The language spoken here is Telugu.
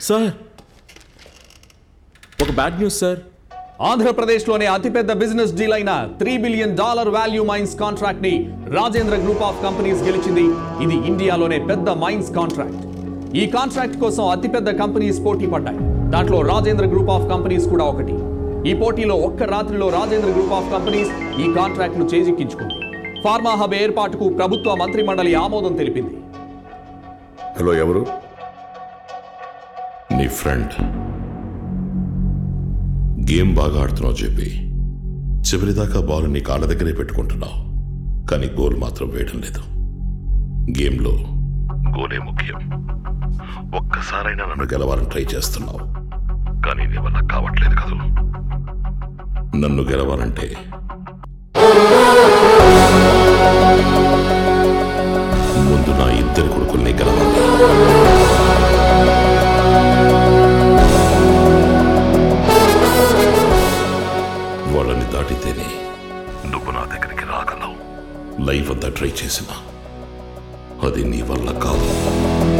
సార్ ఒక బ్యాడ్ న్యూస్ సార్ ఆంధ్రప్రదేశ్లోనే అతిపెద్ద బిజినెస్ డీల్ అయిన three billion dollar value mines contract ని రాజేంద్ర గ్రూప్ ఆఫ్ కంపెనీస్ గెలిచింది ఇది ఇండియాలోనే పెద్ద మైన్స్ కాంట్రాక్ట్ ఈ కాంట్రాక్ట్ కోసం అతిపెద్ద కంపెనీస్ పోటీ పడ్డాయి దాంట్లో రాజేంద్ర గ్రూప్ ఆఫ్ కంపెనీస్ కూడా ఒకటి ఈ పోటీలో ఒక్క రాత్రిలో రాజేంద్ర గ్రూప్ ఆఫ్ కంపెనీస్ ఈ కాంట్రాక్ట్ ను చేజిక్కించుకుంది ఫార్మా హబ్ ఏర్పాటుకు ప్రభుత్వ మంత్రి మండలి ఆమోదం తెలిపింది హలో ఎవరు నీ ఫ్రెండ్ గేమ్ బాగా ఆడుతున్నావు చెప్పి చివరిదాకా బాల్ నీ కాళ్ళ దగ్గరే పెట్టుకుంటున్నావు కానీ గోల్ మాత్రం వేయడం లేదు గేమ్లో గోలే ముఖ్యం ఒక్కసారైనా నన్ను గెలవాలని ట్రై చేస్తున్నావు కానీ నీ వల్ల కావట్లేదు కదూ నన్ను గెలవాలంటే ముందు నా ఇద్దరు కొడుకుల్ని గెలవాలి వాళ్ళని దాటితేనే నువ్వు నా దగ్గరికి రాగలవు లైఫ్ అంతా ట్రై చేసినా అది నీ వల్ల కాదు